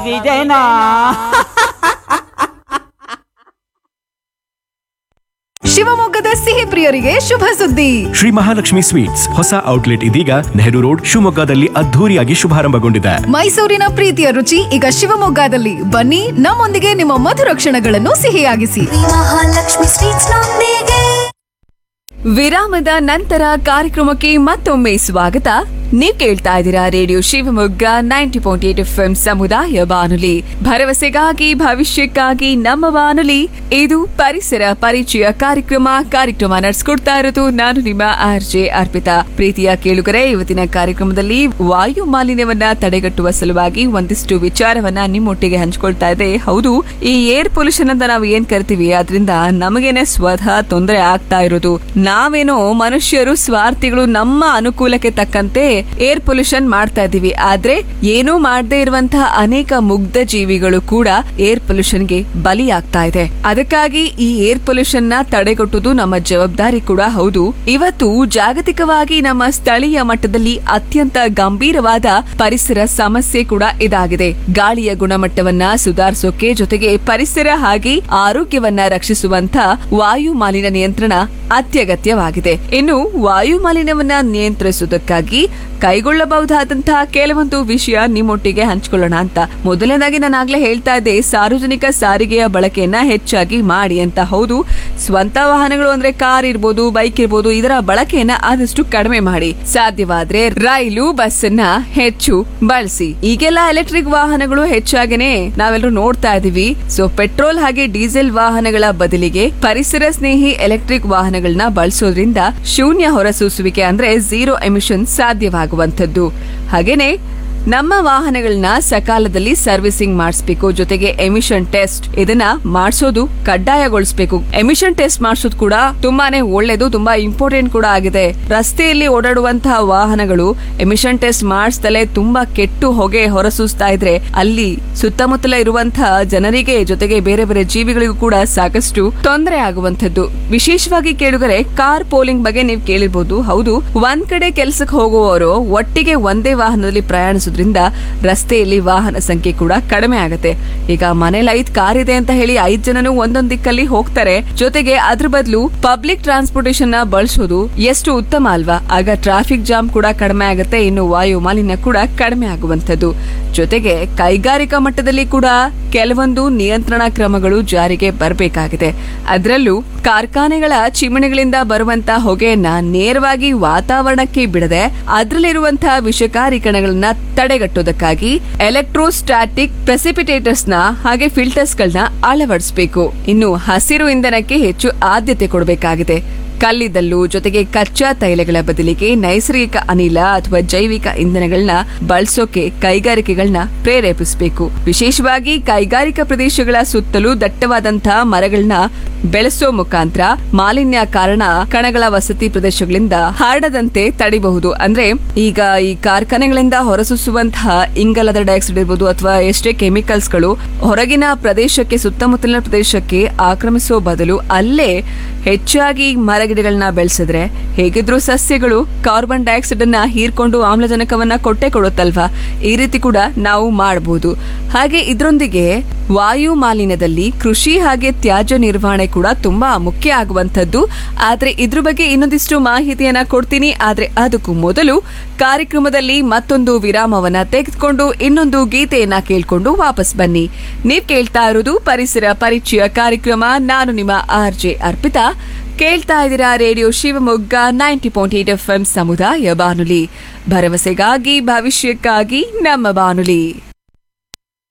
ವಿಜಯನಾ ಶಿವಮೊಗ್ಗದ ಸಿಹಿ ಪ್ರಿಯರಿಗೆ ಶುಭ ಸುದ್ದಿ ಶ್ರೀ ಮಹಾಲಕ್ಷ್ಮಿ ಸ್ವೀಟ್ಸ್ ಹೊಸ ಔಟ್ಲೆಟ್ ಇದೀಗ ನೆಹರು ರೋಡ್ ಶಿವಮೊಗ್ಗದಲ್ಲಿ ಅದ್ಧೂರಿಯಾಗಿ ಶುಭಾರಂಭಗೊಂಡಿದೆ ಮೈಸೂರಿನ ಪ್ರೀತಿಯ ರುಚಿ ಈಗ ಶಿವಮೊಗ್ಗದಲ್ಲಿ ಬನ್ನಿ ನಮ್ಮೊಂದಿಗೆ ನಿಮ್ಮ ಮಧುರ ಕ್ಷಣಗಳನ್ನು ಸಿಹಿಯಾಗಿಸಿ ಮಹಾಲಕ್ಷ್ಮಿ ಸ್ವೀಟ್ಸ್ ನೊಂದಿಗೆ ವಿರಾಮದ ನಂತರ ಕಾರ್ಯಕ್ರಮಕ್ಕೆ ಮತ್ತೊಮ್ಮೆ ಸ್ವಾಗತ ನೀವ್ ಕೇಳ್ತಾ ಇದ್ದೀರಾ radio Shivamogga ninety point eight F ಸಮುದಾಯ ಬಾನುಲಿ ಭರವಸೆಗಾಗಿ ಭವಿಷ್ಯಕ್ಕಾಗಿ ನಮ್ಮ ಬಾನುಲಿ ಇದು ಪರಿಸರ ಪರಿಚಯ ಕಾರ್ಯಕ್ರಮ ಕಾರ್ಯಕ್ರಮ ನಡೆಸ್ಕೊಡ್ತಾ ಇರೋದು ನಾನು ನಿಮ್ಮ ಆರ್ ಜೆ ಅರ್ಪಿತಾ ಪ್ರೀತಿಯ ಕೇಳುಗರೆ ಇವತ್ತಿನ ಕಾರ್ಯಕ್ರಮದಲ್ಲಿ ವಾಯು ಮಾಲಿನ್ಯವನ್ನ ತಡೆಗಟ್ಟುವ ಸಲುವಾಗಿ ಒಂದಿಷ್ಟು ವಿಚಾರವನ್ನ ನಿಮ್ಮೊಟ್ಟಿಗೆ ಹಂಚ್ಕೊಳ್ತಾ ಇದೆ ಹೌದು ಈ ಏರ್ ಪೊಲ್ಯೂಷನ್ ಅಂತ ನಾವು ಏನ್ ಕರಿತೀವಿ ಅದರಿಂದ ನಮಗೇನೆ ಸ್ವತಃ ತೊಂದರೆ ಆಗ್ತಾ ಇರೋದು ನಾವೇನೋ ಮನುಷ್ಯರು ಸ್ವಾರ್ಥಿಗಳು ನಮ್ಮ ಅನುಕೂಲಕ್ಕೆ ತಕ್ಕಂತೆ ಏರ್ ಪೊಲ್ಯೂಷನ್ ಮಾಡ್ತಾ ಇದೀವಿ ಆದ್ರೆ ಏನೂ ಮಾಡದೇ ಇರುವಂತಹ ಅನೇಕ ಮುಗ್ಧ ಜೀವಿಗಳು ಕೂಡ ಏರ್ ಪೊಲ್ಯೂಷನ್ಗೆ ಬಲಿಯಾಗ್ತಾ ಇದೆ ಅದಕ್ಕಾಗಿ ಈ ಏರ್ ಪೊಲ್ಯೂಷನ್ ನ ತಡೆಗಟ್ಟುವುದು ನಮ್ಮ ಜವಾಬ್ದಾರಿ ಕೂಡ ಹೌದು ಇವತ್ತು ಜಾಗತಿಕವಾಗಿ ನಮ್ಮ ಸ್ಥಳೀಯ ಮಟ್ಟದಲ್ಲಿ ಅತ್ಯಂತ ಗಂಭೀರವಾದ ಪರಿಸರ ಸಮಸ್ಯೆ ಕೂಡ ಇದಾಗಿದೆ ಗಾಳಿಯ ಗುಣಮಟ್ಟವನ್ನ ಸುಧಾರಿಸೋಕೆ ಜೊತೆಗೆ ಪರಿಸರ ಹಾಗೆ ಆರೋಗ್ಯವನ್ನ ರಕ್ಷಿಸುವಂತ ವಾಯು ಮಾಲಿನ್ಯ ನಿಯಂತ್ರಣ ಅತ್ಯಗತ್ಯವಾಗಿದೆ ಇನ್ನು ವಾಯು ಮಾಲಿನ್ಯವನ್ನ ನಿಯಂತ್ರಿಸುವುದಕ್ಕಾಗಿ ಕೈಗೊಳ್ಳಬಹುದಾದಂತಹ ಕೆಲವೊಂದು ವಿಷಯ ನಿಮ್ಮೊಟ್ಟಿಗೆ ಹಂಚಿಕೊಳ್ಳೋಣ ಅಂತ ಮೊದಲನೇದಾಗಿ ನಾನು ಆಗ್ಲೇ ಹೇಳ್ತಾ ಇದ್ದೆ ಸಾರ್ವಜನಿಕ ಸಾರಿಗೆಯ ಬಳಕೆಯನ್ನ ಹೆಚ್ಚಾಗಿ ಮಾಡಿ ಅಂತ ಹೌದು ಸ್ವಂತ ವಾಹನಗಳು ಅಂದ್ರೆ ಕಾರ್ ಇರ್ಬೋದು ಬೈಕ್ ಇರ್ಬೋದು ಇದರ ಬಳಕೆಯನ್ನ ಆದಷ್ಟು ಕಡಿಮೆ ಮಾಡಿ ಸಾಧ್ಯವಾದ್ರೆ ರೈಲು ಬಸ್ ಅನ್ನ ಹೆಚ್ಚು ಬಳಸಿ ಈಗೆಲ್ಲ ಎಲೆಕ್ಟ್ರಿಕ್ ವಾಹನಗಳು ಹೆಚ್ಚಾಗನೆ ನಾವೆಲ್ಲರೂ ನೋಡ್ತಾ ಇದೀವಿ ಸೊ ಪೆಟ್ರೋಲ್ ಹಾಗೆ ಡೀಸೆಲ್ ವಾಹನಗಳ ಬದಲಿಗೆ ಪರಿಸರ ಸ್ನೇಹಿ ಎಲೆಕ್ಟ್ರಿಕ್ ವಾಹನಗಳನ್ನ ಬಳಸೋದ್ರಿಂದ ಶೂನ್ಯ ಹೊರಸೂಸುವಿಕೆ ಅಂದ್ರೆ ಝೀರೋ ಎಮಿಷನ್ ಸಾಧ್ಯವಾಗುವಂತದ್ದು ಹಾಗೇನೆ ನಮ್ಮ ವಾಹನಗಳನ್ನ ಸಕಾಲದಲ್ಲಿ ಸರ್ವಿಸಿಂಗ್ ಮಾಡಿಸ್ಬೇಕು ಜೊತೆಗೆ ಎಮಿಷನ್ ಟೆಸ್ಟ್ ಇದನ್ನ ಮಾಡಿಸೋದು ಕಡ್ಡಾಯಗೊಳಿಸಬೇಕು ಎಮಿಷನ್ ಟೆಸ್ಟ್ ಮಾಡಿಸೋದು ಕೂಡ ತುಂಬಾನೇ ಒಳ್ಳೇದು ತುಂಬಾ ಇಂಪಾರ್ಟೆಂಟ್ ಕೂಡ ಆಗಿದೆ ರಸ್ತೆಯಲ್ಲಿ ಓಡಾಡುವಂತಹ ವಾಹನಗಳು ಎಮಿಷನ್ ಟೆಸ್ಟ್ ಮಾಡಿಸ್ದಲೆ ತುಂಬಾ ಕೆಟ್ಟು ಹೊಗೆ ಹೊರಸೂಸ್ತಾ ಇದ್ರೆ ಅಲ್ಲಿ ಸುತ್ತಮುತ್ತಲ ಇರುವಂತಹ ಜನರಿಗೆ ಜೊತೆಗೆ ಬೇರೆ ಬೇರೆ ಜೀವಿಗಳಿಗೂ ಕೂಡ ಸಾಕಷ್ಟು ತೊಂದರೆ ಆಗುವಂತದ್ದು ವಿಶೇಷವಾಗಿ ಕೇಳುಗರೆ ಕಾರ್ ಪೋಲಿಂಗ್ ಬಗ್ಗೆ ನೀವು ಕೇಳಿರ್ಬೋದು ಹೌದು ಒಂದ್ ಕಡೆ ಕೆಲ್ಸಕ್ಕೆ ಹೋಗುವವರು ಒಟ್ಟಿಗೆ ಒಂದೇ ವಾಹನದಲ್ಲಿ ಪ್ರಯಾಣಿಸೋದ್ರಿಂದ ರಸ್ತೆಯಲ್ಲಿ ವಾಹನ ಸಂಖ್ಯೆ ಕೂಡ ಕಡಿಮೆ ಆಗುತ್ತೆ ಈಗ ಮನೇಲಿ ಐದ್ ಕಾರ್ ಇದೆ ಅಂತ ಹೇಳಿ ಐದ್ ಜನನು ಒಂದೊಂದ್ ದಿಕ್ಕಲ್ಲಿ ಹೋಗ್ತಾರೆ ಜೊತೆಗೆ ಅದ್ರ ಬದಲು ಪಬ್ಲಿಕ್ ಟ್ರಾನ್ಸ್ಪೋರ್ಟೇಷನ್ ನ ಬಳಸೋದು ಎಷ್ಟು ಉತ್ತಮ ಅಲ್ವಾ ಆಗ ಟ್ರಾಫಿಕ್ ಜಾಮ್ ಕೂಡ ಕಡಿಮೆ ಆಗುತ್ತೆ ಇನ್ನು ವಾಯು ಮಾಲಿನ್ಯ ಕೂಡ ಕಡಿಮೆ ಆಗುವಂತದ್ದು ಜೊತೆಗೆ ಕೈಗಾರಿಕಾ ಮಟ್ಟದಲ್ಲಿ ಕೂಡ ಕೆಲವೊಂದು ನಿಯಂತ್ರಣ ಕ್ರಮಗಳು ಜಾರಿಗೆ ಬರಬೇಕಾಗಿದೆ ಅದರಲ್ಲೂ ಕಾರ್ಖಾನೆಗಳ ಚಿಮಣಿಗಳಿಂದ ಬರುವಂತ ಹೊಗೆಯನ್ನ ನೇರವಾಗಿ ವಾತಾವರಣಕ್ಕೆ ಬಿಡದೆ ಅದರಲ್ಲಿರುವಂತಹ ವಿಷಕಾರಿ ಕಣಗಳನ್ನ ತಡೆಗಟ್ಟೋದಕ್ಕಾಗಿ ಎಲೆಕ್ಟ್ರೋಸ್ಟಾಟಿಕ್ ಪ್ರೆಸಿಪಿಟೇಟರ್ಸ್ ನ ಹಾಗೆ ಫಿಲ್ಟರ್ಸ್ ಗಳನ್ನ ಅಳವಡಿಸಬೇಕು ಇನ್ನು ಹಸಿರು ಇಂಧನಕ್ಕೆ ಹೆಚ್ಚು ಆದ್ಯತೆ ಕೊಡಬೇಕಾಗಿದೆ ಕಲ್ಲಿದ್ದಲು ಜೊತೆಗೆ ಕಚ್ಚಾ ತೈಲಗಳ ಬದಲಿಗೆ ನೈಸರ್ಗಿಕ ಅನಿಲ ಅಥವಾ ಜೈವಿಕ ಇಂಧನಗಳನ್ನ ಬಳಸೋಕೆ ಕೈಗಾರಿಕೆಗಳನ್ನ ಪ್ರೇರೇಪಿಸಬೇಕು ವಿಶೇಷವಾಗಿ ಕೈಗಾರಿಕಾ ಪ್ರದೇಶಗಳ ಸುತ್ತಲೂ ದಟ್ಟವಾದಂತಹ ಮರಗಳನ್ನ ಬೆಳೆಸೋ ಮುಖಾಂತರ ಮಾಲಿನ್ಯ ಕಾರಣ ಕಣಗಳ ವಸತಿ ಪ್ರದೇಶಗಳಿಂದ ಹರಡದಂತೆ ತಡಿಬಹುದು ಅಂದ್ರೆ ಈಗ ಈ ಕಾರ್ಖಾನೆಗಳಿಂದ ಹೊರಸೂಸುವಂತಹ ಇಂಗಾಲದ ಡೈಆಕ್ಸೈಡ್ ಇರ್ಬೋದು ಅಥವಾ ಎಷ್ಟೇ ಕೆಮಿಕಲ್ಸ್ ಗಳು ಹೊರಗಿನ ಪ್ರದೇಶಕ್ಕೆ ಸುತ್ತಮುತ್ತಲಿನ ಪ್ರದೇಶಕ್ಕೆ ಆಕ್ರಮಿಸೋ ಬದಲು ಅಲ್ಲೇ ಹೆಚ್ಚಾಗಿ ಮರಗಿಡಗಳನ್ನ ಬೆಳೆಸಿದ್ರೆ ಹೇಗಿದ್ರೂ ಸಸ್ಯಗಳು ಕಾರ್ಬನ್ ಡೈಆಕ್ಸೈಡ್ ಅನ್ನ ಹೀರ್ಕೊಂಡು ಆಮ್ಲಜನಕವನ್ನ ಕೊಟ್ಟೆ ಕೊಡುತ್ತಲ್ವಾ ಈ ರೀತಿ ಕೂಡ ನಾವು ಮಾಡಬಹುದು ಹಾಗೆ ಇದರೊಂದಿಗೆ ವಾಯು ಮಾಲಿನ್ಯದಲ್ಲಿ ಕೃಷಿ ಹಾಗೆ ತ್ಯಾಜ್ಯ ನಿರ್ವಹಣೆ ಕೂಡ ತುಂಬಾ ಮುಖ್ಯ ಆಗುವಂತದ್ದು ಆದ್ರೆ ಇದ್ರ ಬಗ್ಗೆ ಇನ್ನೊಂದಿಷ್ಟು ಮಾಹಿತಿಯನ್ನ ಕೊಡ್ತೀನಿ ಆದ್ರೆ ಅದಕ್ಕೂ ಮೊದಲು ಕಾರ್ಯಕ್ರಮದಲ್ಲಿ ಮತ್ತೊಂದು ವಿರಾಮವನ್ನ ತೆಗೆದುಕೊಂಡು ಇನ್ನೊಂದು ಗೀತೆಯನ್ನ ಕೇಳ್ಕೊಂಡು ವಾಪಸ್ ಬನ್ನಿ ನೀವ್ ಕೇಳ್ತಾ ಇರೋದು ಪರಿಸರ ಪರಿಚಯ ಕಾರ್ಯಕ್ರಮ ನಾನು ನಿಮ್ಮ ಆರ್ ಜೆ ಅರ್ಪಿತಾ ಕೇಳ್ತಾ ಇದ್ದೀರಾ radio Shivamogga ninety point eight F ಸಮುದಾಯ ಬಾನುಲಿ ಭರವಸೆಗಾಗಿ ಭವಿಷ್ಯಕ್ಕಾಗಿ ನಮ್ಮ ಬಾನುಲಿ